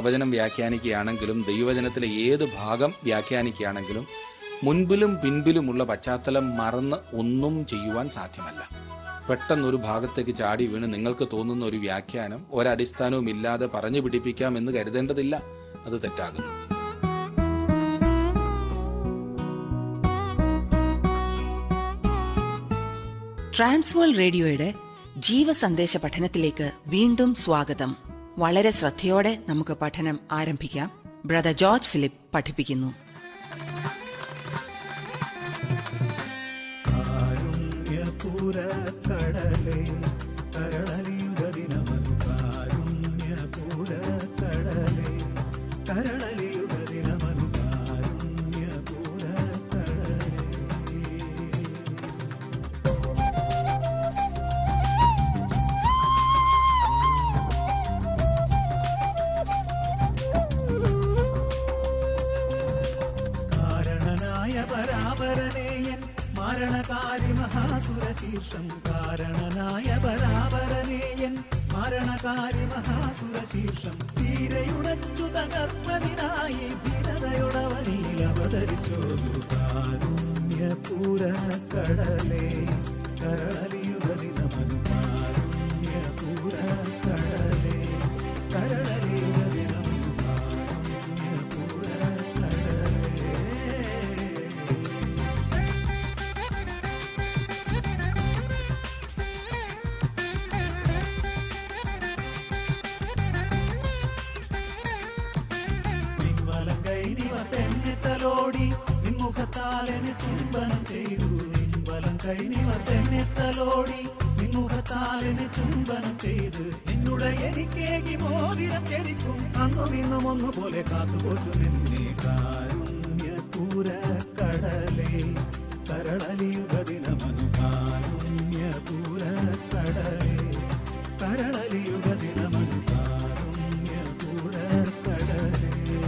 പ്രവചനം വ്യാഖ്യാനിക്കുകയാണെങ്കിലും ദൈവവചനത്തിലെ ഏത് ഭാഗം വ്യാഖ്യാനിക്കുകയാണെങ്കിലും മുൻപിലും പിൻപിലുമുള്ള പശ്ചാത്തലം മറന്ന് ഒന്നും ചെയ്യുവാൻ സാധ്യമല്ല പെട്ടെന്നൊരു ഭാഗത്തേക്ക് ചാടി വീണ് നിങ്ങൾക്ക് തോന്നുന്ന ഒരു വ്യാഖ്യാനം ഒരടിസ്ഥാനവും ഇല്ലാതെ പറഞ്ഞു പിടിപ്പിക്കാം എന്ന് കരുതേണ്ടതില്ല അത് തെറ്റാകുന്നു ട്രാൻസ്വേൾ റേഡിയോയുടെ ജീവസന്ദേശ പഠനത്തിലേക്ക് വീണ്ടും സ്വാഗതം വളരെ ശ്രദ്ധയോടെ നമുക്ക് പഠനം ആരംഭിക്കാം ബ്രദർ ജോർജ് ഫിലിപ്പ് പഠിപ്പിക്കുന്നു കാരുണ്യപുരക്കടലേ കരളലിയുഗദിനമതു കാരുണ്യപുരക്കടലേ കരളലിയുഗദിനമതു കാരുണ്യപുരക്കടലേ കാരണനായ പരാപരനേയൻ മരണകാരി മഹാസുരശീർഷം കാരണനായ പരാപരനേയൻ മരണകാരി മഹാസുരശീർഷം തീരയുടച്ചു തകർപ്പതിനായി ധീരതയുടവനിൽ അവതരിച്ചോരു കാരുണ്യപൂര കടലേ കരളിയുഗതിനമനു കാരുണ്യപൂര കടലേ കരളിയുഗതിനമനു കാരുണ്യപൂര കടലേ നിൻവലം കൈ നിവർതെന്നെ തലോടി നിൻമുഖത്താലെന്നെ ചുംബനം ചെയ്തു നിൻവലം കൈ നിവർതെന്നെ തലോടി നിൻമുഖത്താലെന്നെ ചുംബനം ചെയ്ത് നിന്നുടെ എനിക്കേകി മോതിരം ചെരിക്കും അന്നും ഇന്നും ഒന്നുപോലെ കാത്തുപോറ്റു നിന്നെ കാരുണ്യപൂര കടലേ കരളലിയുഗദിനമനു കാരുണ്യപൂര കടലേ കരളലിയുഗദിനമനു കാരുണ്യപൂര കടലേ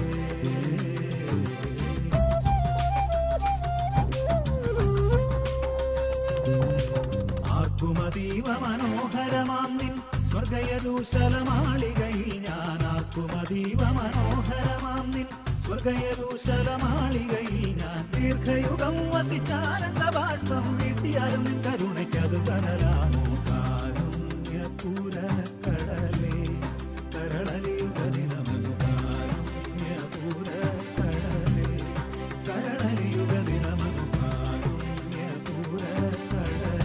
ആക്കുമതീവ മനോഹരമാം നിൻ സ്വർഗയരൂശലമാളികയിൽ ഞാൻ ആക്കുമതീവ മനോഹരമാം നിൻ സ്വർഗയരൂശലമാളികയിൽ ഞാൻ ദീർഘയുഗം വസിച്ചാനന്ദ ബാഷ്പം വീട്ടിയാലും നിൻ കരുണയ്ക്കത് കടലാമോ കാരുണ്യപൂര കടലേ കരളലിയുഗദിനമനു കാരുണ്യപൂര കടലേ കരളലിയുഗദിനമനു കാരുണ്യപൂര കടലേ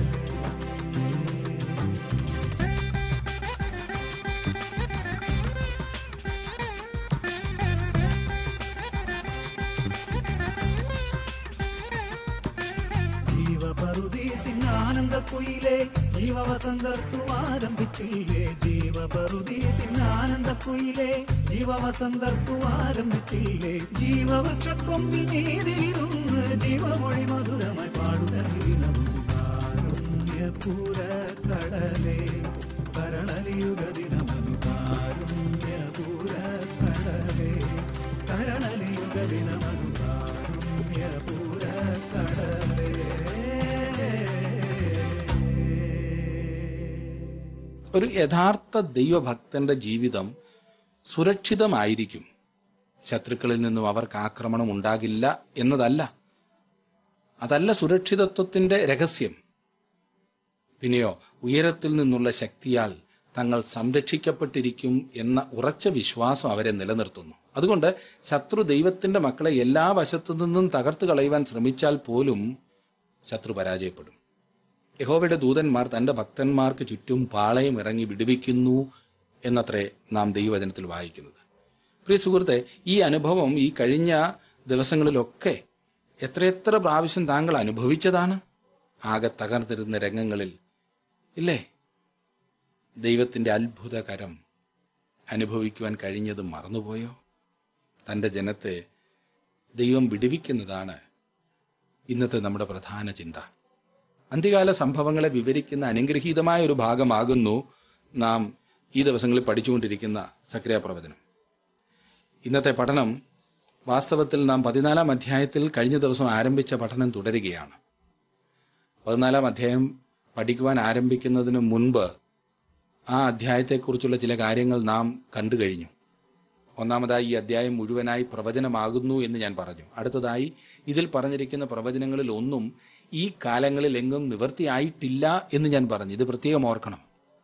ജീവപറുദീസിന്നാനന്ദക്കുയിലേ ജീവവസന്തർത്തു ആരംഭിച്ചില്ലേ ജീവപറുദീസിന്നാനന്ദക്കുയിലേ ജീവവസന്തർത്തു ആരംഭിച്ചില്ലേ ജീവവൃക്ഷക്കൊമ്പിൽ നീതിയിരുന്ന് ജീവമൊഴി മധുരമായി പാടുന്ന ദിനവും കാരുണ്യപൂര കടലേ കരളലിയുഗദിനമനു കാരുണ്യപൂര കടലേ കരളലിയുഗദിനമനു കാരുണ്യപൂര കടലേ ഒരു യഥാർത്ഥ ദൈവഭക്തന്റെ ജീവിതം സുരക്ഷിതമായിരിക്കും ശത്രുക്കളിൽ നിന്നും അവർക്ക് ആക്രമണം ഉണ്ടാകില്ല എന്നതല്ല അതല്ല സുരക്ഷിതത്വത്തിന്റെ രഹസ്യം പിന്നെയോ ഉയരത്തിൽ നിന്നുള്ള ശക്തിയാൽ തങ്ങൾ സംരക്ഷിക്കപ്പെട്ടിരിക്കും എന്ന ഉറച്ച വിശ്വാസം അവരെ നിലനിർത്തുന്നു അതുകൊണ്ട് ശത്രു ദൈവത്തിന്റെ മക്കളെ എല്ലാ വശത്തു നിന്നും തകർത്ത് കളയുവാൻ ശ്രമിച്ചാൽ പോലും ശത്രു പരാജയപ്പെടും യഹോവയുടെ ദൂതന്മാർ തന്റെ ഭക്തന്മാർക്ക് ചുറ്റും പാളയം ഇറങ്ങി വിടുവിക്കുന്നു എന്നത്രേ നാം ദൈവവചനത്തിൽ വായിക്കുന്നത് പ്രിയ സുഹൃത്തെ ഈ അനുഭവം ഈ കഴിഞ്ഞ ദിവസങ്ങളിലൊക്കെ എത്രയെത്ര പ്രാവശ്യം താങ്കൾ അനുഭവിച്ചതാണ് ആകെ തകർന്നിരുന്ന രംഗങ്ങളിൽ ഇല്ലേ ദൈവത്തിന്റെ അത്ഭുതകരം അനുഭവിക്കുവാൻ കഴിഞ്ഞത് മറന്നുപോയോ തന്റെ ജനത്തെ ദൈവം വിടുവിക്കുന്നതാണ് ഇന്നത്തെ നമ്മുടെ പ്രധാന ചിന്ത അന്ത്യകാല സംഭവങ്ങളെ വിവരിക്കുന്ന അനുഗ്രഹീതമായ ഒരു ഭാഗമാകുന്നു നാം ഈ ദിവസങ്ങളിൽ പഠിച്ചുകൊണ്ടിരിക്കുന്ന സക്രിയ പ്രവചനം ഇന്നത്തെ പഠനം വാസ്തവത്തിൽ നാം പതിനാലാം അധ്യായത്തിൽ കഴിഞ്ഞ ദിവസം ആരംഭിച്ച പഠനം തുടരുകയാണ് പതിനാലാം അധ്യായം പഠിക്കുവാൻ ആരംഭിക്കുന്നതിന് മുൻപ് ആ അധ്യായത്തെക്കുറിച്ചുള്ള ചില കാര്യങ്ങൾ നാം കണ്ടു കഴിഞ്ഞു ഒന്നാമതായി ഈ അധ്യായം മുഴുവനായി പ്രവചനമാകുന്നു എന്ന് ഞാൻ പറഞ്ഞു അടുത്തതായി ഇതിൽ പറഞ്ഞിരിക്കുന്ന പ്രവചനങ്ങളിൽ ഒന്നും ഈ കാലങ്ങളിൽ എങ്ങും നിവൃത്തിയായിട്ടില്ല എന്ന് ഞാൻ പറഞ്ഞു ഇത് പ്രത്യേകം ഓർക്കണം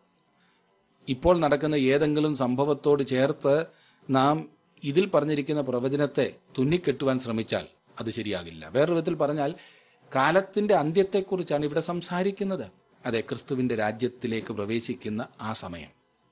ഇപ്പോൾ നടക്കുന്ന ഏതെങ്കിലും സംഭവത്തോട് ചേർത്ത് നാം ഇതിൽ പറഞ്ഞിരിക്കുന്ന പ്രവചനത്തെ തുന്നിക്കെട്ടുവാൻ ശ്രമിച്ചാൽ അത് ശരിയാകില്ല വേറൊരു വിധത്തിൽ പറഞ്ഞാൽ കാലത്തിന്റെ അന്ത്യത്തെക്കുറിച്ചാണ് ഇവിടെ സംസാരിക്കുന്നത് അതെ ക്രിസ്തുവിന്റെ രാജ്യത്തിലേക്ക് പ്രവേശിക്കുന്ന ആ സമയം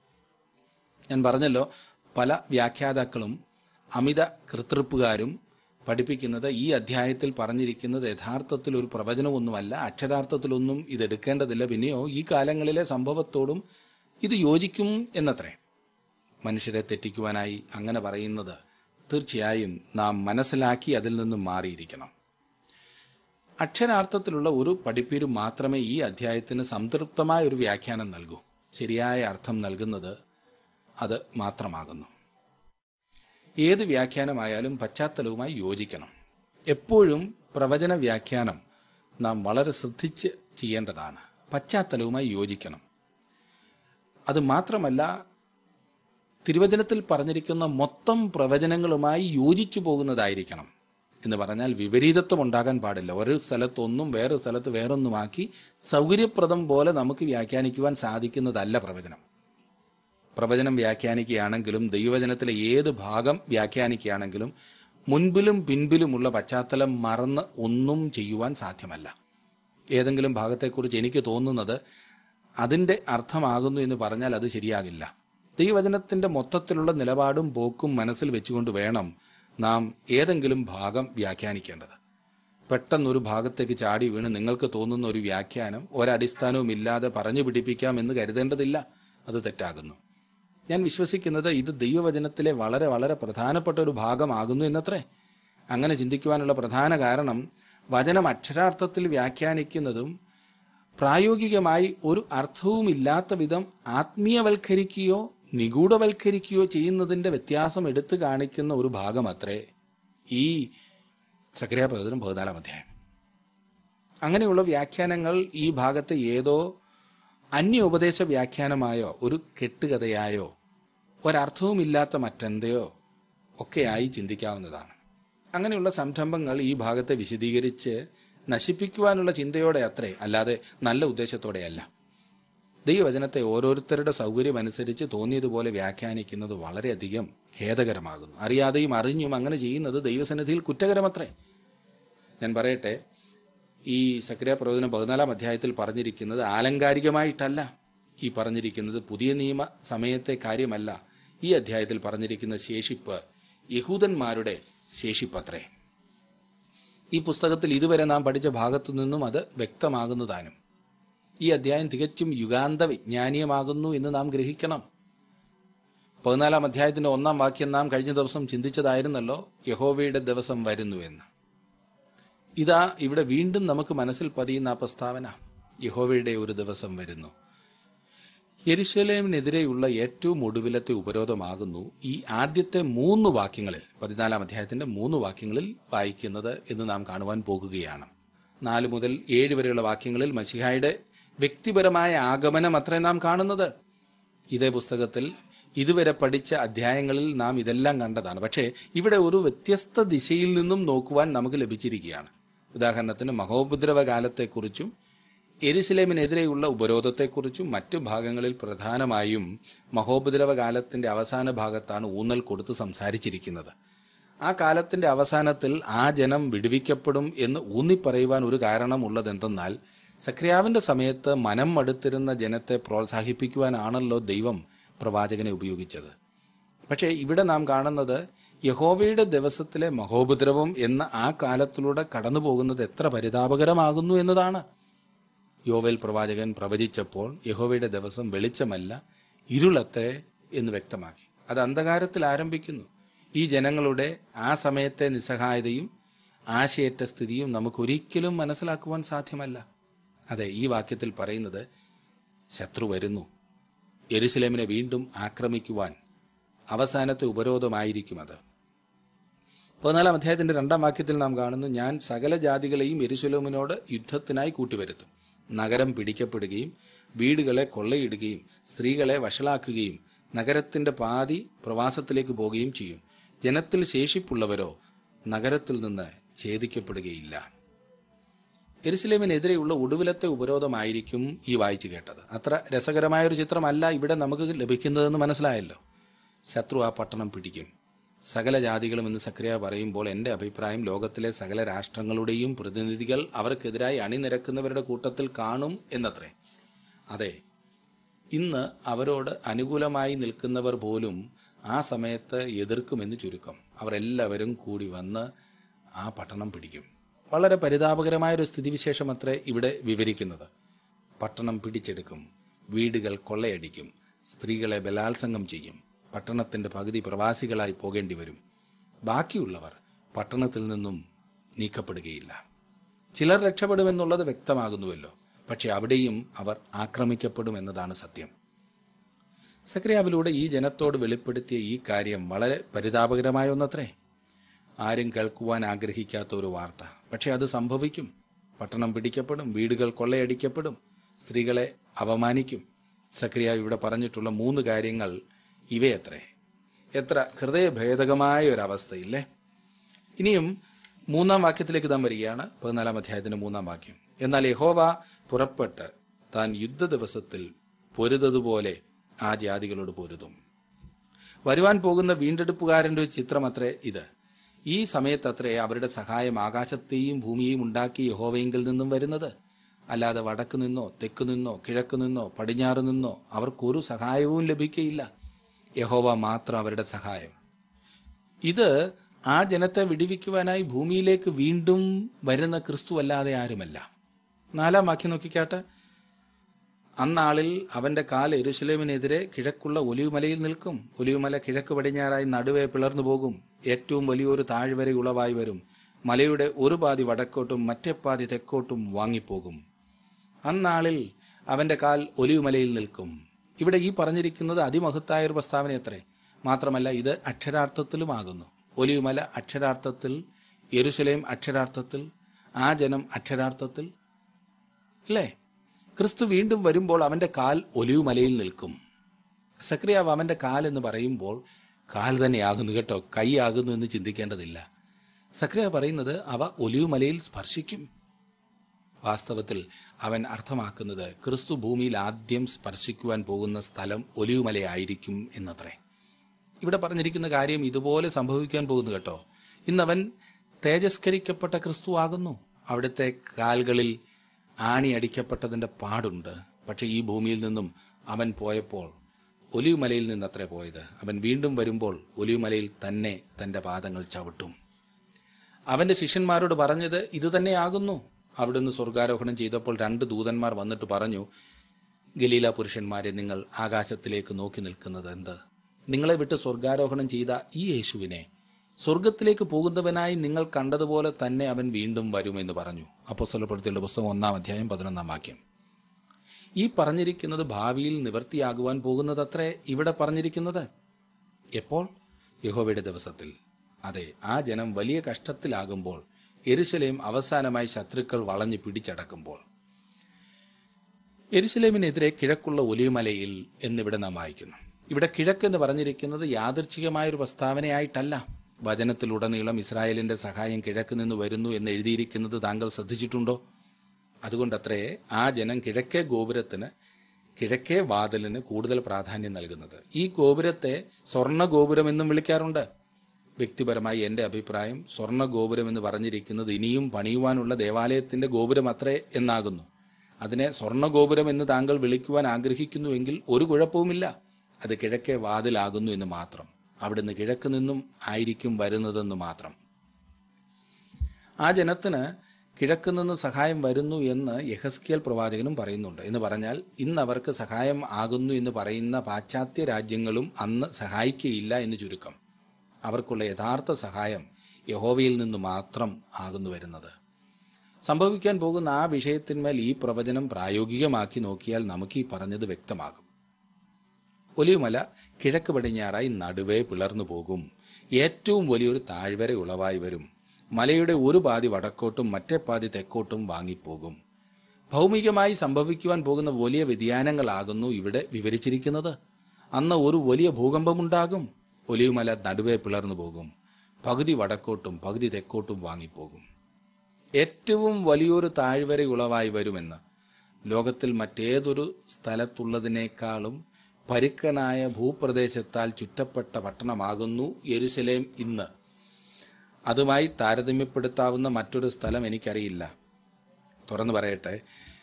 ഞാൻ പറഞ്ഞല്ലോ പല വ്യാഖ്യാതാക്കളും അമിത കൃതൃപ്പുകാരും പഠിപ്പിക്കുന്നത് ഈ അധ്യായത്തിൽ പറഞ്ഞിരിക്കുന്നത് യഥാർത്ഥത്തിൽ ഒരു പ്രവചനമൊന്നുമല്ല അക്ഷരാർത്ഥത്തിലൊന്നും ഇതെടുക്കേണ്ടതില്ല പിന്നെയോ ഈ കാലങ്ങളിലെ സംഭവത്തോടും ഇത് യോജിക്കും എന്നത്രേ മനുഷ്യരെ തെറ്റിക്കുവാനായി അങ്ങനെ പറയുന്നത് തീർച്ചയായും നാം മനസ്സിലാക്കി അതിൽ നിന്നും മാറിയിരിക്കണം അക്ഷരാർത്ഥത്തിലുള്ള ഒരു പഠിപ്പീര് മാത്രമേ ഈ അധ്യായത്തിന് സംതൃപ്തമായ ഒരു വ്യാഖ്യാനം നൽകൂ ശരിയായ അർത്ഥം നൽകുന്നത് അത് മാത്രമാകുന്നു ഏത് വ്യാഖ്യാനമായാലും പശ്ചാത്തലവുമായി യോജിക്കണം എപ്പോഴും പ്രവചന വ്യാഖ്യാനം നാം വളരെ ശ്രദ്ധിച്ച് ചെയ്യേണ്ടതാണ് പശ്ചാത്തലവുമായി യോജിക്കണം അത് മാത്രമല്ല തിരുവചനത്തിൽ പറഞ്ഞിരിക്കുന്ന മൊത്തം പ്രവചനങ്ങളുമായി യോജിച്ചു പോകുന്നതായിരിക്കണം എന്ന് പറഞ്ഞാൽ വിപരീതത്വം ഉണ്ടാകാൻ പാടില്ല ഒരു സ്ഥലത്ത് ഒന്നും വേറെ സ്ഥലത്ത് വേറൊന്നുമാക്കി സൗകര്യപ്രദം പോലെ നമുക്ക് വ്യാഖ്യാനിക്കുവാൻ സാധിക്കുന്നതല്ല പ്രവചനം പ്രവചനം വ്യാഖ്യാനിക്കുകയാണെങ്കിലും ദൈവവചനത്തിലെ ഏത് ഭാഗം വ്യാഖ്യാനിക്കുകയാണെങ്കിലും മുൻപിലും പിൻപിലുമുള്ള പശ്ചാത്തലം മറന്ന് ഒന്നും ചെയ്യുവാൻ സാധ്യമല്ല ഏതെങ്കിലും ഭാഗത്തെക്കുറിച്ച് എനിക്ക് തോന്നുന്നത് അതിന്റെ അർത്ഥമാകുന്നു എന്ന് പറഞ്ഞാൽ അത് ശരിയാകില്ല ദൈവവചനത്തിന്റെ മൊത്തത്തിലുള്ള നിലപാടും പോക്കും മനസ്സിൽ വെച്ചുകൊണ്ട് വേണം നാം ഏതെങ്കിലും ഭാഗം വ്യാഖ്യാനിക്കേണ്ടത് പെട്ടെന്നൊരു ഭാഗത്തേക്ക് ചാടി വീണ് നിങ്ങൾക്ക് തോന്നുന്ന ഒരു വ്യാഖ്യാനം ഒരടിസ്ഥാനവും ഇല്ലാതെ പറഞ്ഞു പിടിപ്പിക്കാം എന്ന് കരുതേണ്ടതില്ല അത് തെറ്റാകുന്നു ഞാൻ വിശ്വസിക്കുന്നത് ഇത് ദൈവവചനത്തിലെ വളരെ വളരെ പ്രധാനപ്പെട്ട ഒരു ഭാഗമാകുന്നു എന്നത്രേ അങ്ങനെ ചിന്തിക്കുവാനുള്ള പ്രധാന കാരണം വചനം അക്ഷരാർത്ഥത്തിൽ വ്യാഖ്യാനിക്കുന്നതും പ്രായോഗികമായി ഒരു അർത്ഥവുമില്ലാത്ത വിധം ആത്മീയവൽക്കരിക്കുകയോ നിഗൂഢവൽക്കരിക്കുകയോ ചെയ്യുന്നതിന്റെ വ്യത്യാസം എടുത്തു കാണിക്കുന്ന ഒരു ഭാഗം അത്രേ ഈ സക്രിയ പ്രവചനം പതിനാലാം അധ്യായം അങ്ങനെയുള്ള വ്യാഖ്യാനങ്ങൾ ഈ ഭാഗത്തെ ഏതോ അന്യ ഉപദേശ വ്യാഖ്യാനമായോ ഒരു കെട്ടുകഥയായോ ഒരർത്ഥവുമില്ലാത്ത മറ്റെന്തയോ ഒക്കെയായി ചിന്തിക്കാവുന്നതാണ് അങ്ങനെയുള്ള സംരംഭങ്ങൾ ഈ ഭാഗത്തെ വിശദീകരിച്ച് നശിപ്പിക്കുവാനുള്ള ചിന്തയോടെ അത്രേ അല്ലാതെ നല്ല ഉദ്ദേശത്തോടെയല്ല ദൈവവചനത്തെ ഓരോരുത്തരുടെ സൗകര്യമനുസരിച്ച് തോന്നിയതുപോലെ വ്യാഖ്യാനിക്കുന്നത് വളരെയധികം ഖേദകരമാകുന്നു അറിയാതെയും അറിഞ്ഞും അങ്ങനെ ചെയ്യുന്നത് ദൈവസന്നിധിയിൽ കുറ്റകരമത്രേ ഞാൻ പറയട്ടെ ഈ സക്രിയ പ്രവചനം പതിനാലാം അധ്യായത്തിൽ പറഞ്ഞിരിക്കുന്നത് ആലങ്കാരികമായിട്ടല്ല ഈ പറഞ്ഞിരിക്കുന്നത് പുതിയ നിയമ സമയത്തെ കാര്യമല്ല ഈ അധ്യായത്തിൽ പറഞ്ഞിരിക്കുന്ന ശേഷിപ്പ് യഹൂദന്മാരുടെ ശേഷിപ്പത്രേ ഈ പുസ്തകത്തിൽ ഇതുവരെ നാം പഠിച്ച ഭാഗത്തു നിന്നും അത് വ്യക്തമാകുന്നതാനും ഈ അധ്യായം തികച്ചും യുഗാന്ത വിജ്ഞാനീയമാകുന്നു എന്ന് നാം ഗ്രഹിക്കണം പതിനാലാം അധ്യായത്തിന്റെ ഒന്നാം വാക്യം നാം കഴിഞ്ഞ ദിവസം ചിന്തിച്ചതായിരുന്നല്ലോ യഹോവയുടെ ദിവസം വരുന്നു എന്ന് ഇതാ ഇവിടെ വീണ്ടും നമുക്ക് മനസ്സിൽ പതിയുന്ന ആ പ്രസ്താവന യഹോവയുടെ ഒരു ദിവസം വരുന്നു യെരുശലേമിനെതിരെയുള്ള ഏറ്റവും ഒടുവിലത്തെ ഉപരോധമാകുന്നു ഈ ആദ്യത്തെ മൂന്ന് വാക്യങ്ങളിൽ പതിനാലാം അധ്യായത്തിന്റെ മൂന്ന് വാക്യങ്ങളിൽ വായിക്കുന്നത് എന്ന് നാം കാണുവാൻ പോകുകയാണ് നാല് മുതൽ ഏഴ് വരെയുള്ള വാക്യങ്ങളിൽ മസിഹായുടെ വ്യക്തിപരമായ ആഗമനം അത്രേ നാം കാണുന്നത് ഇതേ പുസ്തകത്തിൽ ഇതുവരെ പഠിച്ച അധ്യായങ്ങളിൽ നാം ഇതെല്ലാം കണ്ടതാണ് പക്ഷേ ഇവിടെ ഒരു വ്യത്യസ്ത ദിശയിൽ നിന്നും നോക്കുവാൻ നമുക്ക് ലഭിച്ചിരിക്കുകയാണ് ഉദാഹരണത്തിന് മഹോപദ്രവ കാലത്തെക്കുറിച്ചും എരുസലേമിനെതിരെയുള്ള ഉപരോധത്തെക്കുറിച്ചും മറ്റു ഭാഗങ്ങളിൽ പ്രധാനമായും മഹോപദ്രവ കാലത്തിന്റെ അവസാന ഭാഗത്താണ് ഊന്നൽ കൊടുത്ത് സംസാരിച്ചിരിക്കുന്നത് ആ കാലത്തിന്റെ അവസാനത്തിൽ ആ ജനം വിടുവിക്കപ്പെടും എന്ന് ഊന്നിപ്പറയുവാൻ ഒരു കാരണമുള്ളതെന്തെന്നാൽ സക്രിയാവിന്റെ സമയത്ത് മനം മടുത്തിരുന്ന ജനത്തെ പ്രോത്സാഹിപ്പിക്കുവാനാണല്ലോ ദൈവം പ്രവാചകനെ ഉപയോഗിച്ചത് പക്ഷേ ഇവിടെ നാം കാണുന്നത് യഹോവയുടെ ദിവസത്തിലെ മഹോപദ്രവം എന്ന ആ കാലത്തിലൂടെ കടന്നു പോകുന്നത് എത്ര പരിതാപകരമാകുന്നു എന്നതാണ് യോവേൽ പ്രവാചകൻ പ്രവചിച്ചപ്പോൾ യഹോവയുടെ ദിവസം വെളിച്ചമല്ല ഇരുളത്തെ എന്ന് വ്യക്തമാക്കി അത് അന്ധകാരത്തിൽ ആരംഭിക്കുന്നു ഈ ജനങ്ങളുടെ ആ സമയത്തെ നിസ്സഹായതയും ആശയറ്റ സ്ഥിതിയും നമുക്കൊരിക്കലും മനസ്സിലാക്കുവാൻ സാധ്യമല്ല അതെ ഈ വാക്യത്തിൽ പറയുന്നത് ശത്രു വരുന്നു യെരുസലേമിനെ വീണ്ടും ആക്രമിക്കുവാൻ അവസാനത്തെ ഉപരോധമായിരിക്കും അത് പതിനാലാം അധ്യായത്തിന്റെ രണ്ടാം വാക്യത്തിൽ നാം കാണുന്നു ഞാൻ സകല ജാതികളെയും യെരുസലേമിനോട് യുദ്ധത്തിനായി കൂട്ടിവരുത്തും നഗരം പിടിക്കപ്പെടുകയും വീടുകളെ കൊള്ളയിടുകയും സ്ത്രീകളെ വഷളാക്കുകയും നഗരത്തിന്റെ പാതി പ്രവാസത്തിലേക്ക് പോവുകയും ചെയ്യും ജനത്തിൽ ശേഷിപ്പുള്ളവരോ നഗരത്തിൽ നിന്ന് ഛേദിക്കപ്പെടുകയില്ല എരുസലേമിനെതിരെയുള്ള ഒടുവിലത്തെ ഉപരോധമായിരിക്കും ഈ വായിച്ചു കേട്ടത് അത്ര രസകരമായ ഒരു ചിത്രമല്ല ഇവിടെ നമുക്ക് ലഭിക്കുന്നതെന്ന് മനസ്സിലായല്ലോ ശത്രു ആ പട്ടണം പിടിക്കും സകല ജാതികളും എന്ന് സക്രിയ പറയുമ്പോൾ എന്റെ അഭിപ്രായം ലോകത്തിലെ സകല രാഷ്ട്രങ്ങളുടെയും പ്രതിനിധികൾ അവർക്കെതിരായി അണിനിരക്കുന്നവരുടെ കൂട്ടത്തിൽ കാണും എന്നത്രേ അതെ ഇന്ന് അവരോട് അനുകൂലമായി നിൽക്കുന്നവർ പോലും ആ സമയത്ത് എതിർക്കുമെന്ന് ചുരുക്കം അവർ എല്ലാവരും കൂടി വന്ന് ആ പട്ടണം പിടിക്കും വളരെ പരിതാപകരമായ ഒരു സ്ഥിതിവിശേഷം അത്രേ ഇവിടെ വിവരിക്കുന്നത് പട്ടണം പിടിച്ചെടുക്കും വീടുകൾ കൊള്ളയടിക്കും സ്ത്രീകളെ ബലാത്സംഗം ചെയ്യും പട്ടണത്തിന്റെ പകുതി പ്രവാസികളായി പോകേണ്ടി വരും ബാക്കിയുള്ളവർ പട്ടണത്തിൽ നിന്നും നീക്കപ്പെടുകയില്ല ചിലർ രക്ഷപ്പെടുമെന്നുള്ളത് വ്യക്തമാകുന്നുവല്ലോ പക്ഷെ അവിടെയും അവർ ആക്രമിക്കപ്പെടും എന്നതാണ് സത്യം സക്രിയാവിലൂടെ ഈ ജനത്തോട് വെളിപ്പെടുത്തിയ ഈ കാര്യം വളരെ പരിതാപകരമായ ഒന്നത്രേ ആരും കേൾക്കുവാൻ ആഗ്രഹിക്കാത്ത ഒരു വാർത്ത പക്ഷെ അത് സംഭവിക്കും പട്ടണം പിടിക്കപ്പെടും വീടുകൾ കൊള്ളയടിക്കപ്പെടും സ്ത്രീകളെ അപമാനിക്കും സക്രിയ ഇവിടെ പറഞ്ഞിട്ടുള്ള മൂന്ന് കാര്യങ്ങൾ ഇവയത്രേ എത്ര ഹൃദയഭേദകമായ ഒരു അവസ്ഥയില്ലേ ഇനിയും മൂന്നാം വാക്യത്തിലേക്ക് താൻ വരികയാണ് പതിനാലാം അധ്യായത്തിന്റെ മൂന്നാം വാക്യം എന്നാൽ യഹോവ പുറപ്പെട്ട് താൻ യുദ്ധ ദിവസത്തിൽ പൊരുതതുപോലെ ആ ജാതികളോട് പൊരുതും വരുവാൻ പോകുന്ന വീണ്ടെടുപ്പുകാരന്റെ ഒരു ചിത്രമത്രേ ഇത് ഈ സമയത്തത്രേ അവരുടെ സഹായം ആകാശത്തെയും ഭൂമിയെയും ഉണ്ടാക്കി യഹോവയെങ്കിൽ നിന്നും വരുന്നത് അല്ലാതെ വടക്ക് നിന്നോ തെക്ക് നിന്നോ കിഴക്ക് നിന്നോ പടിഞ്ഞാറ് നിന്നോ അവർക്കൊരു സഹായവും ലഭിക്കയില്ല യഹോവ മാത്രം അവരുടെ സഹായം ഇത് ആ ജനത്തെ വിടിവിക്കുവാനായി ഭൂമിയിലേക്ക് വീണ്ടും വരുന്ന ക്രിസ്തു അല്ലാതെ ആരുമല്ല നാലാം വാക്യം നോക്കിക്കാട്ടെ അന്നാളിൽ അവന്റെ കാൽ എരുശലേമിനെതിരെ കിഴക്കുള്ള ഒലിവുമലയിൽ നിൽക്കും ഒലിവുമല കിഴക്ക് പടിഞ്ഞാറായി നടുവെ പിളർന്നു പോകും ഏറ്റവും വലിയൊരു താഴ്വര ഉളവായി വരും മലയുടെ ഒരു പാതി വടക്കോട്ടും മറ്റേ പാതി തെക്കോട്ടും വാങ്ങിപ്പോകും അന്നാളിൽ അവന്റെ കാൽ ഒലിവുമലയിൽ നിൽക്കും ഇവിടെ ഈ പറഞ്ഞിരിക്കുന്നത് അതിമഹത്തായ ഒരു പ്രസ്താവന അത്രേ മാത്രമല്ല ഇത് അക്ഷരാർത്ഥത്തിലുമാകുന്നു ഒലിവുമല അക്ഷരാർത്ഥത്തിൽ യെരുശലേം അക്ഷരാർത്ഥത്തിൽ ആ ജനം അക്ഷരാർത്ഥത്തിൽ അല്ലേ ക്രിസ്തു വീണ്ടും വരുമ്പോൾ അവന്റെ കാൽ ഒലിവുമലയിൽ നിൽക്കും സക്രിയാവ് അവന്റെ കാൽ എന്ന് പറയുമ്പോൾ കാൽ തന്നെയാകുന്നു കേട്ടോ കൈയാകുന്നു എന്ന് ചിന്തിക്കേണ്ടതില്ല സക്രിയ പറയുന്നത് അവ ഒലിവുമലയിൽ സ്പർശിക്കും വാസ്തവത്തിൽ അവൻ അർത്ഥമാക്കുന്നത് ക്രിസ്തു ഭൂമിയിൽ ആദ്യം സ്പർശിക്കുവാൻ പോകുന്ന സ്ഥലം ഒലിവുമലയായിരിക്കും എന്നത്രേ ഇവിടെ പറഞ്ഞിരിക്കുന്ന കാര്യം ഇതുപോലെ സംഭവിക്കാൻ പോകുന്നു കേട്ടോ ഇന്നവൻ തേജസ്കരിക്കപ്പെട്ട ക്രിസ്തു ആകുന്നു അവിടുത്തെ കാൽകളിൽ ആണി അടിക്കപ്പെട്ടതിന്റെ പാടുണ്ട് പക്ഷെ ഈ ഭൂമിയിൽ നിന്നും അവൻ പോയപ്പോൾ ഒലിവുമലയിൽ നിന്നത്രേ പോയത് അവൻ വീണ്ടും വരുമ്പോൾ ഒലിവുമലയിൽ തന്നെ തന്റെ പാദങ്ങൾ ചവിട്ടും അവന്റെ ശിഷ്യന്മാരോട് പറഞ്ഞത് ഇത് തന്നെയാകുന്നു അവിടുന്ന് സ്വർഗാരോഹണം ചെയ്തപ്പോൾ രണ്ട് ദൂതന്മാർ വന്നിട്ട് പറഞ്ഞു ഗലീല പുരുഷന്മാരെ നിങ്ങൾ ആകാശത്തിലേക്ക് നോക്കി നിൽക്കുന്നത് എന്ത് നിങ്ങളെ വിട്ട് സ്വർഗാരോഹണം ചെയ്ത ഈ യേശുവിനെ സ്വർഗത്തിലേക്ക് പോകുന്നവനായി നിങ്ങൾ കണ്ടതുപോലെ തന്നെ അവൻ വീണ്ടും വരുമെന്ന് പറഞ്ഞു അപ്പോസ്തലപ്പെടുത്തിയുള്ള പുസ്തകം ഒന്നാം അധ്യായം പതിനൊന്നാം വാക്യം ഈ പറഞ്ഞിരിക്കുന്നത് ഭാവിയിൽ നിവർത്തിയാകുവാൻ പോകുന്നതത്രേ ഇവിടെ പറഞ്ഞിരിക്കുന്നത് എപ്പോൾ യഹോവയുടെ ദിവസത്തിൽ അതെ ആ ജനം വലിയ കഷ്ടത്തിലാകുമ്പോൾ എരുശലേം അവസാനമായി ശത്രുക്കൾ വളഞ്ഞു പിടിച്ചടക്കുമ്പോൾ എരുശലേമിനെതിരെ കിഴക്കുള്ള ഒലിമലയിൽ എന്നിവിടെ നാം വായിക്കുന്നു ഇവിടെ കിഴക്കെന്ന് പറഞ്ഞിരിക്കുന്നത് യാദൃച്ഛികമായ ഒരു പ്രസ്താവനയായിട്ടല്ല വചനത്തിലുടനീളം ഇസ്രായേലിന്റെ സഹായം കിഴക്ക് നിന്ന് വരുന്നു എന്ന് എഴുതിയിരിക്കുന്നത് താങ്കൾ ശ്രദ്ധിച്ചിട്ടുണ്ടോ അതുകൊണ്ടത്രേ ആ ജനം കിഴക്കേ ഗോപുരത്തിന് കിഴക്കേ വാതിലിന് കൂടുതൽ പ്രാധാന്യം നൽകുന്നത് ഈ ഗോപുരത്തെ സ്വർണ്ണ ഗോപുരം എന്നും വിളിക്കാറുണ്ട് വ്യക്തിപരമായി എന്റെ അഭിപ്രായം സ്വർണ്ണ ഗോപുരം എന്ന് പറഞ്ഞിരിക്കുന്നത് ഇനിയും പണിയുവാനുള്ള ദേവാലയത്തിന്റെ ഗോപുരം അത്രേ എന്നാകുന്നു അതിനെ സ്വർണ്ണ ഗോപുരം എന്ന് താങ്കൾ വിളിക്കുവാൻ ആഗ്രഹിക്കുന്നുവെങ്കിൽ ഒരു കുഴപ്പവുമില്ല അത് കിഴക്കേ വാതിലാകുന്നു എന്ന് മാത്രം അവിടുന്ന് കിഴക്ക് നിന്നും ആയിരിക്കും വരുന്നതെന്ന് മാത്രം ആ ജനത്തിന് കിഴക്ക് നിന്ന് സഹായം വരുന്നു എന്ന് യഹസ്കിയൽ പ്രവാചകനും പറയുന്നുണ്ട് എന്ന് പറഞ്ഞാൽ ഇന്ന് അവർക്ക് സഹായം ആകുന്നു എന്ന് പറയുന്ന പാശ്ചാത്യ രാജ്യങ്ങളും അന്ന് സഹായിക്കുകയില്ല എന്ന് ചുരുക്കം അവർക്കുള്ള യഥാർത്ഥ സഹായം യഹോവയിൽ നിന്ന് മാത്രം ആകുന്നു വരുന്നത് സംഭവിക്കാൻ പോകുന്ന ആ വിഷയത്തിന്മേൽ ഈ പ്രവചനം പ്രായോഗികമാക്കി നോക്കിയാൽ നമുക്ക് ഈ പറഞ്ഞത് വ്യക്തമാകും ഒലിവുമല കിഴക്ക് പടിഞ്ഞാറായി നടുവേ പിളർന്നു പോകും ഏറ്റവും വലിയൊരു താഴ്വര ഉളവായി വരും മലയുടെ ഒരു പാതി വടക്കോട്ടും മറ്റേ പാതി തെക്കോട്ടും വാങ്ങിപ്പോകും ഭൗമികമായി സംഭവിക്കുവാൻ പോകുന്ന വലിയ വ്യതിയാനങ്ങളാകുന്നു ഇവിടെ വിവരിച്ചിരിക്കുന്നത് അന്ന് ഒരു വലിയ ഭൂകമ്പമുണ്ടാകും ഒലിവുമല നടുവേ പിളർന്നു പോകും പകുതി വടക്കോട്ടും പകുതി തെക്കോട്ടും വാങ്ങിപ്പോകും ഏറ്റവും വലിയൊരു താഴ്വര ഉളവായി വരുമെന്ന് ലോകത്തിൽ മറ്റേതൊരു സ്ഥലത്തുള്ളതിനേക്കാളും പരുക്കനായ ഭൂപ്രദേശത്താൽ ചുറ്റപ്പെട്ട പട്ടണമാകുന്നു യെരുശലേം ഇന്ന് അതുമായി താരതമ്യപ്പെടുത്താവുന്ന മറ്റൊരു സ്ഥലം എനിക്കറിയില്ല തുറന്നു പറയട്ടെ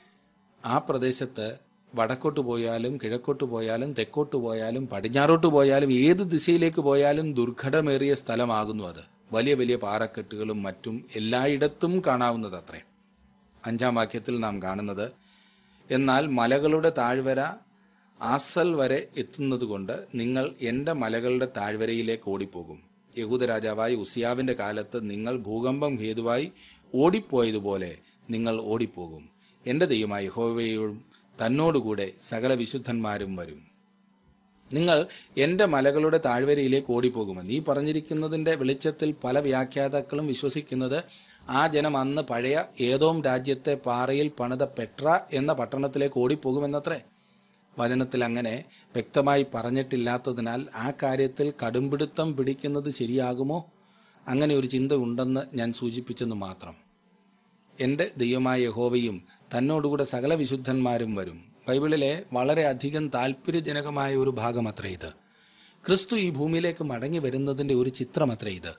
ആ പ്രദേശത്ത് വടക്കോട്ട് പോയാലും കിഴക്കോട്ട് പോയാലും തെക്കോട്ട് പോയാലും പടിഞ്ഞാറോട്ട് പോയാലും ഏത് ദിശയിലേക്ക് പോയാലും ദുർഘടമേറിയ സ്ഥലമാകുന്നു അത് വലിയ വലിയ പാറക്കെട്ടുകളും മറ്റും എല്ലായിടത്തും കാണാവുന്നത് അത്രേ അഞ്ചാം വാക്യത്തിൽ നാം കാണുന്നത് എന്നാൽ മലകളുടെ താഴ്വര ആസൽ വരെ എത്തുന്നതുകൊണ്ട് നിങ്ങൾ എന്റെ മലകളുടെ താഴ്വരയിലേക്ക് ഓടിപ്പോകും യഹൂദ രാജാവായ ഉസിയാവിന്റെ കാലത്ത് നിങ്ങൾ ഭൂകമ്പം ഹേതുവായി ഓടിപ്പോയതുപോലെ നിങ്ങൾ ഓടിപ്പോകും എന്റെ ദൈവമായ യഹോവയും തന്നോടുകൂടെ സകല വിശുദ്ധന്മാരും വരും നിങ്ങൾ എന്റെ മലകളുടെ താഴ്വരയിലേക്ക് ഓടിപ്പോകുമെന്ന് ഈ പറഞ്ഞിരിക്കുന്നതിന്റെ വെളിച്ചത്തിൽ പല വ്യാഖ്യാതാക്കളും വിശ്വസിക്കുന്നത് ആ ജനം അന്ന് പഴയ ഏതോം രാജ്യത്തെ പാറയിൽ പണിത പെട്ര എന്ന പട്ടണത്തിലേക്ക് ഓടിപ്പോകുമെന്നത്രേ വചനത്തിൽ അങ്ങനെ വ്യക്തമായി പറഞ്ഞിട്ടില്ലാത്തതിനാൽ ആ കാര്യത്തിൽ കടുംപിടുത്തം പിടിക്കുന്നത് ശരിയാകുമോ അങ്ങനെ ഒരു ചിന്ത ഉണ്ടെന്ന് ഞാൻ സൂചിപ്പിച്ചെന്ന് മാത്രം എന്റെ ദൈവമായ യഹോവയും തന്നോടുകൂടെ സകല വിശുദ്ധന്മാരും വരും ബൈബിളിലെ വളരെ അധികം താല്പര്യജനകമായ ഒരു ഭാഗം അത്രേ ഇത് ക്രിസ്തു ഈ ഭൂമിയിലേക്ക് മടങ്ങി വരുന്നതിന്റെ ഒരു ചിത്രം അത്രേ ഇത്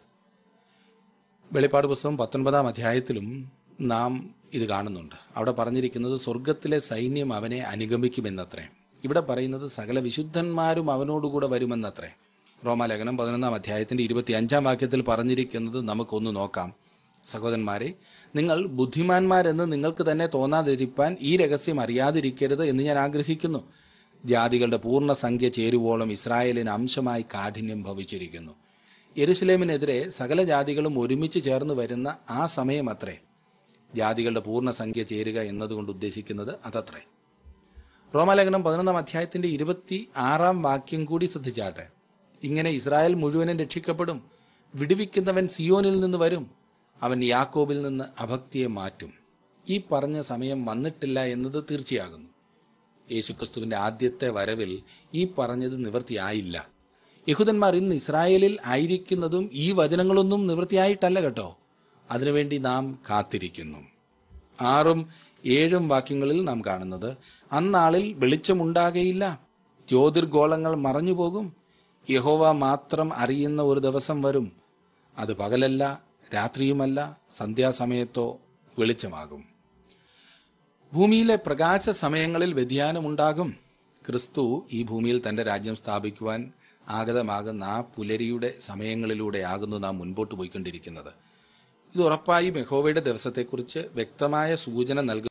വെളിപ്പാട് പുസ്തകം പത്തൊൻപതാം അധ്യായത്തിലും നാം ഇത് കാണുന്നുണ്ട് അവിടെ പറഞ്ഞിരിക്കുന്നത് സ്വർഗത്തിലെ സൈന്യം അവനെ അനുഗമിക്കുമെന്നത്രേ ഇവിടെ പറയുന്നത് സകല വിശുദ്ധന്മാരും അവനോടുകൂടെ വരുമെന്നത്രേ റോമാലേഖനം പതിനൊന്നാം അധ്യായത്തിന്റെ ഇരുപത്തിയഞ്ചാം വാക്യത്തിൽ പറഞ്ഞിരിക്കുന്നത് നമുക്കൊന്ന് നോക്കാം സഹോദരന്മാരെ നിങ്ങൾ ബുദ്ധിമാന്മാരെന്ന് നിങ്ങൾക്ക് തന്നെ തോന്നാതിരിപ്പാൻ ഈ രഹസ്യം അറിയാതിരിക്കരുത് എന്ന് ഞാൻ ആഗ്രഹിക്കുന്നു ജാതികളുടെ പൂർണ്ണ സംഖ്യ ചേരുവോളം ഇസ്രായേലിന് അംശമായി കാഠിന്യം ഭവിച്ചിരിക്കുന്നു യെരുസലേമിനെതിരെ സകല ജാതികളും ഒരുമിച്ച് ചേർന്ന് വരുന്ന ആ സമയം അത്രേ ജാതികളുടെ പൂർണ്ണ സംഖ്യ ചേരുക എന്നതുകൊണ്ട് ഉദ്ദേശിക്കുന്നത് അതത്രേ റോമാലേഖനം പതിനൊന്നാം അധ്യായത്തിന്റെ ഇരുപത്തി ആറാം വാക്യം കൂടി ശ്രദ്ധിച്ചാട്ടെ ഇങ്ങനെ ഇസ്രായേൽ മുഴുവനും രക്ഷിക്കപ്പെടും വിടുവിക്കുന്നവൻ സിയോനിൽ നിന്ന് വരും അവൻ യാക്കോബിൽ നിന്ന് അഭക്തിയെ മാറ്റും ഈ പറഞ്ഞ സമയം വന്നിട്ടില്ല എന്നത് തീർച്ചയാകുന്നു യേശുക്രിസ്തുവിന്റെ ആദ്യത്തെ വരവിൽ ഈ പറഞ്ഞത് നിവൃത്തിയായില്ല യഹൂദന്മാർ ഇന്ന് ഇസ്രായേലിൽ ആയിരിക്കുന്നതും ഈ വചനങ്ങളൊന്നും നിവൃത്തിയായിട്ടല്ല കേട്ടോ അതിനുവേണ്ടി നാം കാത്തിരിക്കുന്നു ആറും ഏഴും വാക്യങ്ങളിൽ നാം കാണുന്നത് അന്നാളിൽ വെളിച്ചമുണ്ടാകയില്ല ജ്യോതിർഗോളങ്ങൾ മറഞ്ഞു പോകും യഹോവ മാത്രം അറിയുന്ന ഒരു ദിവസം വരും അത് പകലല്ല രാത്രിയുമല്ല സന്ധ്യാസമയത്തോ വെളിച്ചമാകും ഭൂമിയിലെ പ്രകാശ സമയങ്ങളിൽ വ്യതിയാനമുണ്ടാകും ക്രിസ്തു ഈ ഭൂമിയിൽ തന്റെ രാജ്യം സ്ഥാപിക്കുവാൻ ആഗതമാകുന്ന ആ പുലരിയുടെ സമയങ്ങളിലൂടെയാകുന്നു നാം മുൻപോട്ട് പോയിക്കൊണ്ടിരിക്കുന്നത് ഇത് ഉറപ്പായും യഹോവയുടെ ദിവസത്തെക്കുറിച്ച് വ്യക്തമായ സൂചന നൽകും